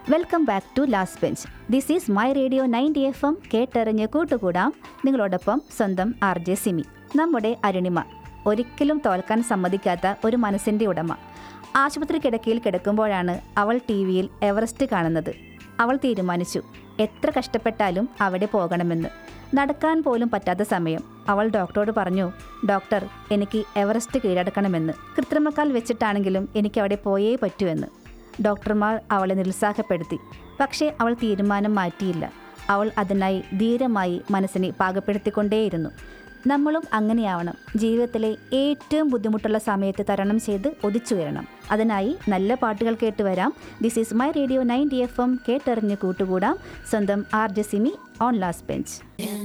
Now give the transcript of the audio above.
welcome back to last bench this is my radio ninety F M കേട്ടെറിഞ്ഞ് കൂട്ടുകൂടാം നിങ്ങളോടൊപ്പം സ്വന്തം ആർ ജെ സിമി നമ്മുടെ അരുണിമ ഒരിക്കലും തോൽക്കാൻ സമ്മതിക്കാത്ത ഒരു മനസ്സിൻ്റെ ഉടമ ആശുപത്രി കിടക്കയിൽ കിടക്കുമ്പോഴാണ് അവൾ ടി വിയിൽ എവറസ്റ്റ് കാണുന്നത് അവൾ തീരുമാനിച്ചു എത്ര കഷ്ടപ്പെട്ടാലും അവിടെ പോകണമെന്ന് നടക്കാൻ പോലും പറ്റാത്ത സമയം അവൾ ഡോക്ടറോട് പറഞ്ഞു ഡോക്ടർ എനിക്ക് എവറസ്റ്റ് കീഴടക്കണമെന്ന് കൃത്രിമക്കാൽ വെച്ചിട്ടാണെങ്കിലും എനിക്ക് അവിടെ പോയേ പറ്റൂ എന്ന് ഡോക്ടർമാർ അവളെ നിരുത്സാഹപ്പെടുത്തി പക്ഷേ അവൾ തീരുമാനം മാറ്റിയില്ല അവൾ അതിനായി ധീരമായി മനസ്സിനെ പാകപ്പെടുത്തിക്കൊണ്ടേയിരുന്നു നമ്മളും അങ്ങനെയാവണം ജീവിതത്തിലെ ഏറ്റവും ബുദ്ധിമുട്ടുള്ള സമയത്ത് തരണം ചെയ്ത് ഒതിച്ചുയരണം അതിനായി നല്ല പാട്ടുകൾ കേട്ട് വരാം this is my radio ninety F M കേട്ടെറിഞ്ഞ് കൂട്ടുകൂടാം സ്വന്തം R J Simi on last bench